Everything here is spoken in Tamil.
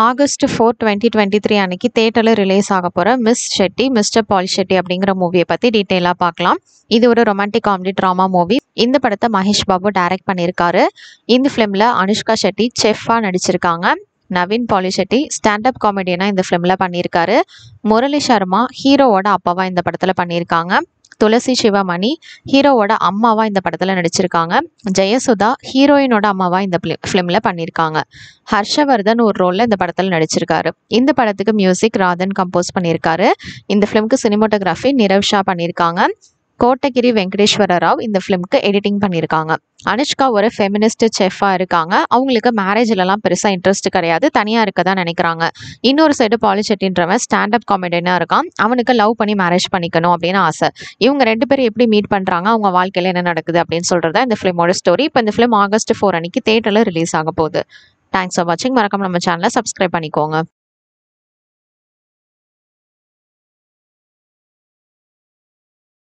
August four twenty twenty three அன்னைக்கு தேட்டரில் ரிலீஸ் ஆக போகிற miss Shetty mister Polishetty அப்படிங்கிற மூவியை பற்றி டீட்டெயிலாக பார்க்கலாம் இது ஒரு ரொமான்டிக் காமெடி ட்ராமா மூவி இந்த படத்தை மகேஷ் பாபு டைரக்ட் பண்ணியிருக்காரு இந்த ஃபிலிமில் அனுஷ்கா ஷெட்டி செஃப்பாக நடிச்சிருக்காங்க நவீன் பாலிஷெட்டி ஸ்டாண்டப் காமெடியனாக இந்த ஃபிலிமில் பண்ணியிருக்காரு முரளி சர்மா ஹீரோவோட அப்பாவா இந்த படத்தில் பண்ணியிருக்காங்க துளசி சிவமணி ஹீரோவோட அம்மாவா இந்த படத்தில் நடிச்சிருக்காங்க ஜெயசுதா ஹீரோயினோட அம்மாவா இந்த ஃபிலிமில் பண்ணியிருக்காங்க ஹர்ஷவர்தன் ஒரு ரோலில் இந்த படத்தில் நடிச்சிருக்காரு இந்த படத்துக்கு மியூசிக் ராதன் கம்போஸ் பண்ணியிருக்காரு இந்த ஃபிலிம்க்கு சினிமோட்டோகிராஃபி நிரவ் ஷா பண்ணியிருக்காங்க கோட்டகிரி வெங்கடேஸ்வர ராவ் இந்த ஃபிலிம்க்கு எடிட்டிங் பண்ணியிருக்காங்க அனுஷ்கா ஒரு ஃபெமினிஸ்ட் செஃப்பாக இருக்காங்க அவங்களுக்கு மேரேஜ்லலாம் பெருசாக இன்ட்ரெஸ்ட் கிடையாது தனியாக இருக்க தான் நினைக்கிறாங்க இன்னொரு சைடு பாலிச்செட்டின்றவன் ஸ்டாண்டப் காமெடியனாக இருக்கான் அவனுக்கு லவ் பண்ணி மேரேஜ் பண்ணிக்கணும் அப்படின்னு ஆசை இவங்க ரெண்டு பேரும் எப்படி மீட் பண்ணுறாங்க அவங்க வாழ்க்கையில் என்ன நடக்குது அப்படின்னு சொல்கிறதா இந்த ஃபிலிமோட ஸ்டோரி இப்போ இந்த ஃபிலிம் ஆகஸ்ட் ஃபோர் அன்னைக்கு தேட்டரில் ரிலீஸ் ஆக போகுது தேங்க்ஸ் ஃபார் வாட்சிங் மறக்காம நம்ம சேனலை சப்ஸ்கிரைப் பண்ணிக்கோங்க